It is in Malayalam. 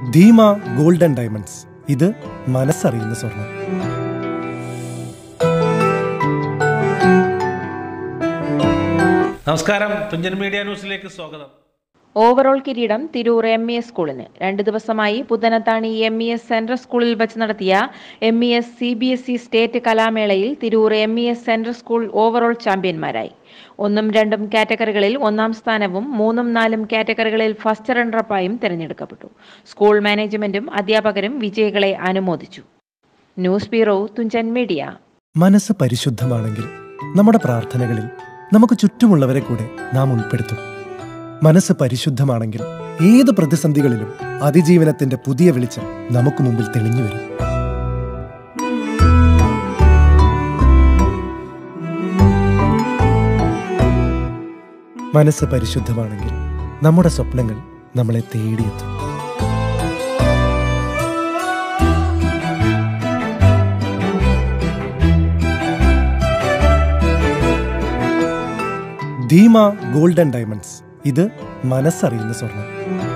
ധീമ ഗോൾഡൻ ഡയമണ്ട്സ് ഇത് മനസ്സറിയുന്ന സ്വർണം നമസ്കാരം തുഞ്ചൻ മീഡിയ ന്യൂസിലേക്ക് സ്വാഗതം ഓവറോൾ കിരീടം തിരൂർ എം ഇ എസ് സ്കൂളിന് രണ്ടു ദിവസമായി Puthanathani M E S central സ്കൂളിൽ വച്ച് നടത്തിയ M E S C B S E state കലാമേളയിൽ Tirur M E S central school overall ചാമ്പ്യന്മാരായി ഒന്നും രണ്ടും കാറ്റഗറികളിൽ ഒന്നാം സ്ഥാനവും മൂന്നും നാലും കാറ്റഗറികളിൽ ഫസ്റ്റ് റണ്ണറപ്പായും തിരഞ്ഞെടുക്കപ്പെട്ടു സ്കൂൾ മാനേജ്മെന്റും അധ്യാപകരും വിജയികളെ അനുമോദിച്ചു ന്യൂസ് ബ്യൂറോ തുഞ്ചൻ മീഡിയ മനസ്സ് പരിശുദ്ധമാണെങ്കിൽ നമ്മുടെ പ്രാർത്ഥനകളിൽ നമുക്ക് ചുറ്റുമുള്ളവരെ കൂടെ നാം ഉൾപ്പെടുത്തും മനസ്സ് പരിശുദ്ധമാണെങ്കിൽ ഏത് പ്രതിസന്ധികളിലും അതിജീവനത്തിന്റെ പുതിയ വെളിച്ചം നമുക്ക് മുമ്പിൽ തെളിഞ്ഞു വരും മനസ്സ് പരിശുദ്ധമാണെങ്കിൽ നമ്മുടെ സ്വപ്നങ്ങൾ നമ്മളെ തേടിയെത്തും ധീമ ഗോൾഡൻ ഡയമണ്ട്സ് ഇത് മനസ്സറിയുന്ന സ്വർണം